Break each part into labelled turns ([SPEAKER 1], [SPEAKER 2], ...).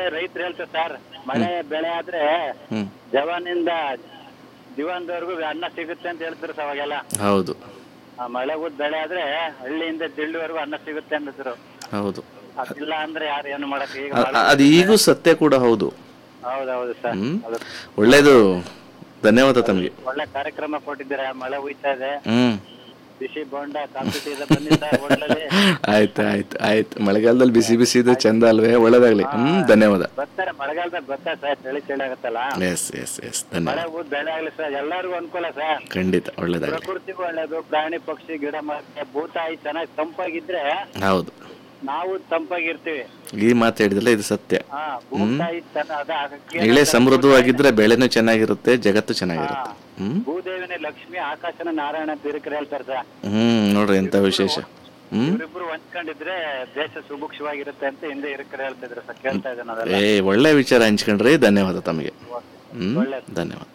[SPEAKER 1] ರೈತರು ಹೇಳ್ತಾರೆ ಸರ್ ಮಳೆ ಬೆಳೆ ಆದ್ರೆ
[SPEAKER 2] ಹ್ಮ್
[SPEAKER 1] ಜವಾನಿಂದ ದಿವಾನ್ದವರೆಗೂ ಅನ್ನ ಸಿಗುತ್ತೆ ಅಂತ ಹೇಳ್ತಾರೆ ಸರ್ ಅವಾಗೆಲ್ಲ
[SPEAKER 2] ಹೌದು
[SPEAKER 1] ಆ ಮಳೆ ಊದ್ ಬೆಳೆ ಆದ್ರೆ ಹಳ್ಳಿಯಿಂದ ದಿಳ್ಳಿವರೆಗೂ ಅನ್ನ ಸಿಗುತ್ತೆ ಅಂದಿದ್ರು
[SPEAKER 2] ಹೌದು
[SPEAKER 1] ಅದಿಲ್ಲ ಅಂದ್ರೆ ಯಾರು ಏನು ಮಾಡಕ್ ಈಗ
[SPEAKER 2] ಅ- ಅ- ಅದು ಈಗೂ ಸತ್ಯ ಕೂಡ ಹೌದು
[SPEAKER 1] ಹೌದೌದು ಸರ್
[SPEAKER 2] ಹ್ಮ್ ಒಳ್ಳೇದು ಧನ್ಯವಾದ ತಮಗೆ
[SPEAKER 1] ಒಳ್ಳೆ ಕಾರ್ಯಕ್ರಮ ಕೊಟ್ಟಿದ್ದೀರಾ ಮಳೆ ಹುಯ್ತಾ ಇದೆ
[SPEAKER 2] ಹ್ಮ್
[SPEAKER 1] ಬಿಸಿ ಬೋಂಡ ಕಾಫಿ ಟೀ ಎಲ್ಲ ಬನ್ನಿ ಸರ್ ಹೋಟ್ಲಲ್ಲಿ
[SPEAKER 2] ಆಯ್ತು ಆಯ್ತು ಆಯ್ತು ಮಳೆಗಾಲದಲ್ಲಿ ಬಿಸಿ ಬಿಸಿ ಇದು ಚಂದ ಅಲ್ವೇ ಒಳ್ಳೇದಾಗ್ಲಿ ಹ್ಮ್ ಧನ್ಯವಾದ
[SPEAKER 1] ಬರ್ತಾರೆ ಮಳೆಗಾಲದಾಗ ಬರ್ತಾರೆ ಸರ್ ಚಳಿ ಚಳಿ ಆಗತ್ತಲ್ಲ
[SPEAKER 2] ಎಸ್ ಎಸ್ ಎಸ್ ಧನ್ಯವಾದ
[SPEAKER 1] ಮಳೆ ಊದ್ ಬೆಳೆ ಆಗ್ಲಿ ಸರ್ ಎಲ್ಲರಿಗೂ ಅನುಕೂಲ ಸರ್
[SPEAKER 2] ಖಂಡಿತ ಒಳ್ಳೇದಾಗ್ಲಿ
[SPEAKER 1] ಪ್ರಕೃತಿಗೂ ಒಳ್ಳೇದು ಪ್ರಾಣಿ ಪಕ್ಷಿ ಗಿಡ ಮರ ಭೂತಾಯಿ ಚೆನ್ನಾಗಿ ತಂಪಾಗಿದ್ರೆ
[SPEAKER 2] ಹೌದು
[SPEAKER 1] ನಾವು ತಂಪಾಗಿರ್ತೀವಿ
[SPEAKER 2] ಈ ಮಾತು ಹೇಳಿದ್ರೆ ಇದು ಸತ್ಯ
[SPEAKER 1] ಹಾ ಭೂತಾಯಿ ಚೆನ್ನ- ಅದ ಅದಕ್ಕೆ
[SPEAKER 2] ಇಳೆ ಸಮೃದ್ಧವಾಗಿದ್ರೆ ಬೆಳೆನೂ ಚೆನ್ನಾಗಿರುತ್ತೆ ಜಗತ್ತು ಚೆನ್ನಾಗಿರುತ್ತೆ ಹ್ಮ್
[SPEAKER 1] ಭೂದೇವಿನೇ ಲಕ್ಷ್ಮಿ ಆಕಾಶನ ನಾರಾಯಣ ಅಂತ ಹಿರಿಕರು ಹೇಳ್ತಾರೆ ಸರ್
[SPEAKER 2] ಹ್ಮ್ ನೋಡ್ರಿ ಎಂತ ವಿಶೇಷ ಹ್ಮ್
[SPEAKER 1] ಇವರಿಬ್ರು ಹೊಂದ್ಕೊಂಡಿದ್ರೆ ದೇಶ ಸುಭಿಕ್ಷವಾಗಿರುತ್ತೆ ಅಂತ ಹಿಂದೆ ಹಿರಿಕರು ಹೇಳ್ತಿದ್ರು ಸರ್ ಕೇಳ್ತಾ ಇದ್ದೇನೆ ಅದೆಲ್ಲ
[SPEAKER 2] ಏ ಒಳ್ಳೆ ವಿಚಾರ ಹಂಚ್ಕೊಂಡ್ರಿ ಧನ್ಯವಾದ ತಮಗೆ ಹ್ಮ್
[SPEAKER 1] ಒಳ್ಳೇದು.
[SPEAKER 2] ಧನ್ಯವಾದ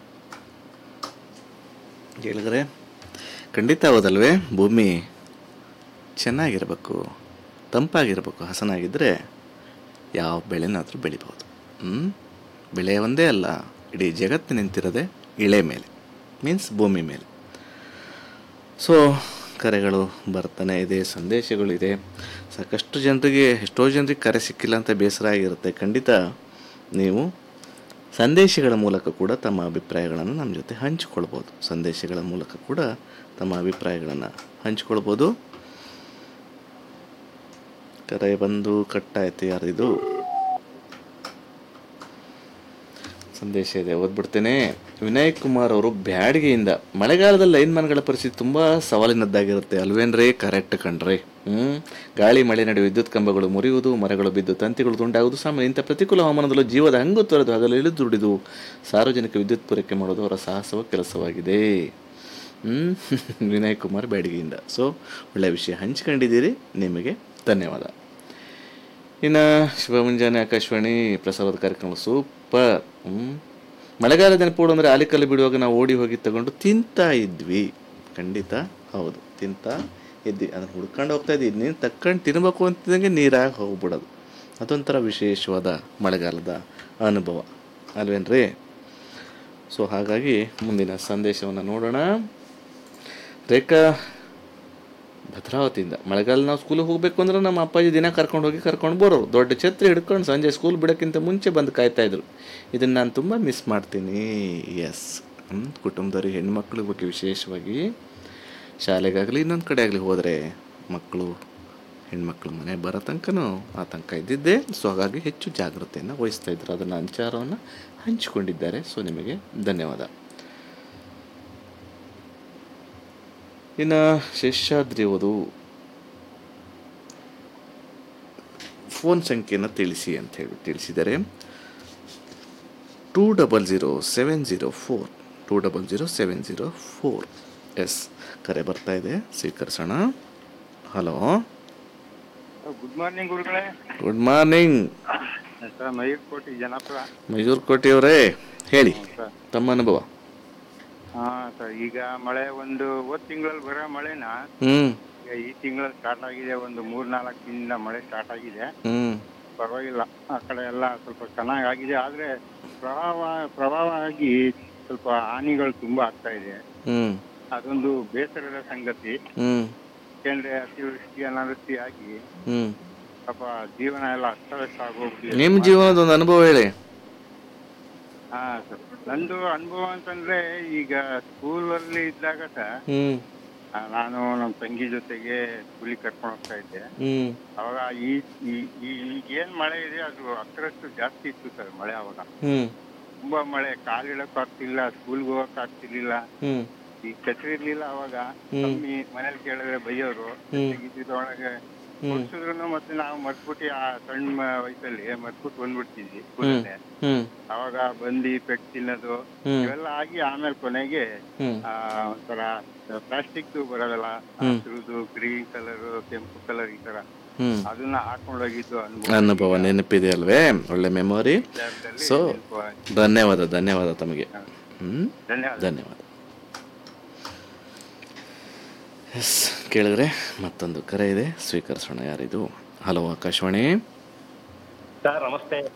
[SPEAKER 2] ಹೇಳಿದ್ರೆ ಖಂಡಿತ ಹೌದಲ್ವೇ ಭೂಮಿ ಚೆನ್ನಾಗಿರ್ಬೇಕು ತಂಪಾಗಿರ್ಬೇಕು ಹಸನಾಗಿದ್ದರೆ ಯಾವ ಬೆಳೆನಾದರೂ ಬೆಳಿಬೋದು ಹ್ಞೂ ಬೆಳೆ ಒಂದೇ ಅಲ್ಲ ಇಡೀ ಜಗತ್ತು ನಿಂತಿರೋದೆ ಇಳೆ ಮೇಲೆ ಮೀನ್ಸ್ ಭೂಮಿ ಮೇಲೆ ಸೊ ಕರೆಗಳು ಬರ್ತಾನೆ ಇದೆ ಸಂದೇಶಗಳಿದೆ ಸಾಕಷ್ಟು ಜನರಿಗೆ ಎಷ್ಟೋ ಜನರಿಗೆ ಕರೆ ಸಿಕ್ಕಿಲ್ಲ ಅಂತ ಬೇಸರ ಆಗಿರುತ್ತೆ ಖಂಡಿತ ನೀವು ಸಂದೇಶಗಳ ಮೂಲಕ ಕೂಡ ತಮ್ಮ ಅಭಿಪ್ರಾಯಗಳನ್ನು ನಮ್ಮ ಜೊತೆ ಹಂಚಿಕೊಳ್ಬೋದು ಸಂದೇಶಗಳ ಮೂಲಕ ಕೂಡ ತಮ್ಮ ಅಭಿಪ್ರಾಯಗಳನ್ನು ಹಂಚಿಕೊಳ್ಬೋದು ಕರೆ ಬಂದು ಕಟ್ಟಾಯ್ತು ಯಾರಿದು ಸಂದೇಶ ಇದೆ ಓದ್ಬಿಡ್ತೇನೆ ವಿನಯ್ ಕುಮಾರ್ ಅವರು ಬ್ಯಾಡಿಗೆಯಿಂದ ಮಳೆಗಾಲದಲ್ಲಿ ಲೈನ್ಮನ್ಗಳ ಪರಿಸ್ಥಿತಿ ತುಂಬ ಸವಾಲಿನದ್ದಾಗಿರುತ್ತೆ ಅಲ್ವೇನ್ರಿ ಕರೆಕ್ಟ್ ಕಣ್ರಿ ಹ್ಞೂ ಗಾಳಿ ಮಳೆ ನಡುವೆ ವಿದ್ಯುತ್ ಕಂಬಗಳು ಮುರಿಯುವುದು ಮರಗಳು ಬಿದ್ದು ತಂತಿಗಳು ತುಂಡಾಗುವುದು ಸಾಮಾನ್ಯ ಇಂಥ ಪ್ರತಿಕೂಲ ಹವಾಮಾನದಲ್ಲೂ ಜೀವದ ಹಂಗು ತೊರೆದು ಹಗಲು ಇಳಿದು ದುಡಿದು ಸಾರ್ವಜನಿಕ ವಿದ್ಯುತ್ ಪೂರೈಕೆ ಮಾಡೋದು ಅವರ ಸಾಹಸವ ಕೆಲಸವಾಗಿದೆ ಹ್ಮ್? ವಿನಯ್ ಕುಮಾರ್ ಬ್ಯಾಡಿಗೆಯಿಂದ ಸೊ ಒಳ್ಳೆಯ ವಿಷಯ ಹಂಚ್ಕೊಂಡಿದ್ದೀರಿ ನಿಮಗೆ ಧನ್ಯವಾದ ಇನ್ನು ಶುಭ ಮುಂಜಾನೆ ಆಕಾಶವಾಣಿ ಪ್ರಸಾರದ ಕಾರ್ಯಕ್ರಮ ಸೂಪರ್ ಹ್ಮ್. ಮಳೆಗಾಲದ ನೆನಪುಗಳು ಅಂದರೆ ಆಲಿಕಲ್ಲು ಬಿಡುವಾಗ ನಾವು ಓಡಿ ಹೋಗಿ ತಗೊಂಡು ತಿಂತಾ ಇದ್ವಿ ಖಂಡಿತ ಹೌದು ತಿಂತಾ ಇದ್ವಿ ಅದನ್ನು ಹುಡ್ಕೊಂಡು ಹೋಗ್ತಾ ಇದ್ವಿ ನೀನು ತಕ್ಕಂಡು ತಿನ್ಬೇಕು ಅಂತಿದ್ದಂಗೆ ನೀರಾಗಿ ಹೋಗ್ಬಿಡೋದು ಅದೊಂಥರ ವಿಶೇಷವಾದ ಮಳೆಗಾಲದ ಅನುಭವ ಅಲ್ವೇನ್ರಿ ಸೊ ಹಾಗಾಗಿ ಮುಂದಿನ ಸಂದೇಶವನ್ನು ನೋಡೋಣ ರೇಖಾ ಭದ್ರಾವತಿಯಿಂದ ಮಳೆಗಾಲ ನಾವು ಸ್ಕೂಲಿಗೆ ಹೋಗ್ಬೇಕು ಅಂದ್ರೆ ನಮ್ಮ ಅಪ್ಪಾಜಿ ದಿನ ಕರ್ಕೊಂಡು ಹೋಗಿ ಕರ್ಕೊಂಡು ಬರೋರು ದೊಡ್ಡ ಛತ್ರಿ ಹಿಡ್ಕೊಂಡು ಸಂಜೆ ಸ್ಕೂಲ್ ಬಿಡೋಕ್ಕಿಂತ ಮುಂಚೆ ಬಂದು ಕಾಯ್ತಾ ಇದ್ರು ಇದನ್ನು ನಾನು ತುಂಬ ಮಿಸ್ ಮಾಡ್ತೀನಿ ಎಸ್ ಕುಟುಂಬದವ್ರಿಗೆ ಹೆಣ್ಮಕ್ಳ ಬಗ್ಗೆ ವಿಶೇಷವಾಗಿ ಶಾಲೆಗಾಗಲಿ ಇನ್ನೊಂದು ಕಡೆ ಆಗಲಿ ಹೋದರೆ ಮಕ್ಕಳು ಹೆಣ್ಮಕ್ಳು ಮನೆ ಬರೋ ತನಕನೂ ಆ ತನಕ ಇದ್ದಿದ್ದೆ ಸೊ ಹಾಗಾಗಿ ಹೆಚ್ಚು ಜಾಗ್ರತೆಯನ್ನು ವಹಿಸ್ತಾ ಇದ್ರು ಅದನ್ನು ವಿಚಾರವನ್ನು ಹಂಚಿಕೊಂಡಿದ್ದಾರೆ ಸೊ ನಿಮಗೆ ಧನ್ಯವಾದ ಇನ್ನು ಶೇಷಾದ್ರಿ ಅವರು ಫೋನ್ ಸಂಖ್ಯೆಯನ್ನು ತಿಳಿಸಿ ಅಂತ ಹೇಳಿ ತಿಳಿಸಿದ್ದಾರೆ two double zero seven zero four two double zero seven zero four yes ಕರೆ ಬರ್ತಾ ಇದೆ ಸ್ವೀಕರಿಸೋಣ ಹಲೋ
[SPEAKER 1] ಗುಡ್ ಮಾರ್ನಿಂಗ್ ಗುರುಗಳೇ
[SPEAKER 2] good morning
[SPEAKER 1] sir Mayur Koti ಜನಪದ
[SPEAKER 2] ಮೈಸೂರು ಕೋಟೆಯವರೇ ಹೇಳಿ
[SPEAKER 1] ಸರ್
[SPEAKER 2] ತಮ್ಮ ಅನುಭವ
[SPEAKER 1] ಹಾ ಸರ್ ಈಗ ಮಳೆ ಒಂದು ಹೋದ್ ತಿಂಗಳಲ್ಲಿ ಬರೋ ಮಳೆನ
[SPEAKER 2] ಹ್ಞೂ
[SPEAKER 1] ಈಗ ಈ ತಿಂಗಳಲ್ಲಿ ಸ್ಟಾರ್ಟ್ ಆಗಿದೆ ಒಂದು ಮೂರ್ ನಾಲ್ಕು ದಿನದಿಂದ ಮಳೆ ಸ್ಟಾರ್ಟ್ ಆಗಿದೆ
[SPEAKER 2] ಹ್ಞೂ
[SPEAKER 1] ಪರವಾಗಿಲ್ಲ ಆ ಕಡೆ ಎಲ್ಲ ಸ್ವಲ್ಪ ಚೆನ್ನಾಗಿ ಆಗಿದೆ ಆದ್ರೆ ಪ್ರವಾಹ ಪ್ರವಾಹ ಆಗಿ ಸ್ವಲ್ಪ ಹಾನಿಗಳು ತುಂಬಾ ಆಗ್ತಾ ಇದೆ
[SPEAKER 2] ಹ್ಞೂ
[SPEAKER 1] ಅದೊಂದು ಬೇಸರದ ಸಂಗತಿ
[SPEAKER 2] ಹ್ಞೂ
[SPEAKER 1] ಯಾಕೆಂದ್ರೆ ಅತಿವೃಷ್ಟಿ ಅನಾವೃಷ್ಟಿ ಆಗಿ
[SPEAKER 2] ಹ್ಞೂ
[SPEAKER 1] ಸ್ವಲ್ಪ ಜೀವನ ಎಲ್ಲ ಅಸ್ತವ್ಯಸ್ತ ಆಗೋಗ್ಬಿಟ್ಟಿದೆ
[SPEAKER 2] ನಿಮ್ಮ ಜೀವನದ ಒಂದು ಅನುಭವ ಹೇಳಿ
[SPEAKER 1] ಹಾ ಸರ್ ನಂದು ಅನುಭವ ಅಂತಂದ್ರೆ ಈಗ ಸ್ಕೂಲ್ ಅಲ್ಲಿ ಇದ್ದಾಗ ಸರ್
[SPEAKER 2] ಹ್ಞೂ
[SPEAKER 1] ಆ, ನಾನು ನಮ್ಮ ತಂಗಿ ಜೊತೆಗೆ ಸ್ಕೂಲಿಗೆ ಕರ್ಕೊಂಡು ಹೋಗ್ತಾ ಇದ್ದೆ
[SPEAKER 2] ಹ್ಞೂ
[SPEAKER 1] ಅವಾಗ ಈ ಈ- ಈ ಈಗೇನ್ ಮಳೆ ಇದೆ ಅದು ಹತ್ತರಷ್ಟು ಜಾಸ್ತಿ ಇತ್ತು ಸರ್ ಮಳೆ ಅವಾಗ
[SPEAKER 2] ಹ್ಞೂ
[SPEAKER 1] ತುಂಬಾ ಮಳೆ ಕಾಲಿಡಕ್ ಆಗ್ತಿಲ್ಲ ಸ್ಕೂಲ್ಗೆ ಹೋಗಕ್ ಆಗ್ತಿರ್ಲಿಲ್ಲ
[SPEAKER 2] ಹ್ಞೂ
[SPEAKER 1] ಈ ಛತ್ರಿ ಇರ್ಲಿಲ್ಲ ಅವಾಗ
[SPEAKER 2] ಹ್ಮ್.
[SPEAKER 1] ಕಮ್ಮಿ ಮನೇಲಿ ಕೇಳಿದ್ರೆ ಬೈಯೋರು
[SPEAKER 2] ಹ್ಮ್.
[SPEAKER 1] ಇದ್ರೊಳಗೆ
[SPEAKER 2] ಹ್ಮ್.
[SPEAKER 1] ಕೊಡ್ಸಿದ್ರು ಮತ್ತೆ ನಾವು ಮರ್ತ್ಬಿಟ್ಟು ಆ ಸಣ್ಣ ವಯಸ್ಸಲ್ಲಿ ಮರ್ತ್ಬಿಟ್ಟು ಬಂದ್ಬಿಡ್ತಿದ್ವಿ ಸ್ಕೂಲಲ್ಲೇ
[SPEAKER 2] ಹ್ಞೂ
[SPEAKER 1] ಅವಾಗ ಬಂದಿ ಪೆಟ್ ತಿನ್ನೋದು
[SPEAKER 2] ಹ್ಮ್.
[SPEAKER 1] ಇವೆಲ್ಲ ಆಗಿ ಆಮೇಲೆ ಕೊನೆಗೆ
[SPEAKER 2] ಹ್ಞೂ
[SPEAKER 1] ಆ ಒಂಥರ ಪ್ಲಾಸ್ಟಿಕ್ ಬರೋದಲ್ಲ
[SPEAKER 2] ಹ್ಮ್.
[SPEAKER 1] ಹಸಿರುದು ಗ್ರೀನ್ ಕಲರ್ ಕೆಂಪು ಕಲರ್ ಈ ತರ
[SPEAKER 2] ಹ್ಞೂ
[SPEAKER 1] ಅದನ್ನ ಹಾಕೊಂಡೋಗಿದ್ದು ಅನುಭವ
[SPEAKER 2] ಅನುಭವ ನೆನಪಿದೆ ಅಲ್ವೇ ಒಳ್ಳೆ ಮೆಮೊರಿ
[SPEAKER 1] ವಿಚಾರದಲ್ಲಿ
[SPEAKER 2] ಸೊ
[SPEAKER 1] ನೆನಪು.
[SPEAKER 2] ಧನ್ಯವಾದ ಧನ್ಯವಾದ ತಮಗೆ ಹ್ಞೂ
[SPEAKER 1] ಧನ್ಯವಾದ
[SPEAKER 2] ಧನ್ಯವಾದ ಎಸ್ ಕೇಳಿದ್ರೆ ಮತ್ತೊಂದು ಕರೆ ಇದೆ ಸ್ವೀಕರಿಸೋಣ ಯಾರಿದು ಹಲೋ ಆಕಾಶವಾಣಿ
[SPEAKER 1] ಸರ್ ನಮಸ್ತೆ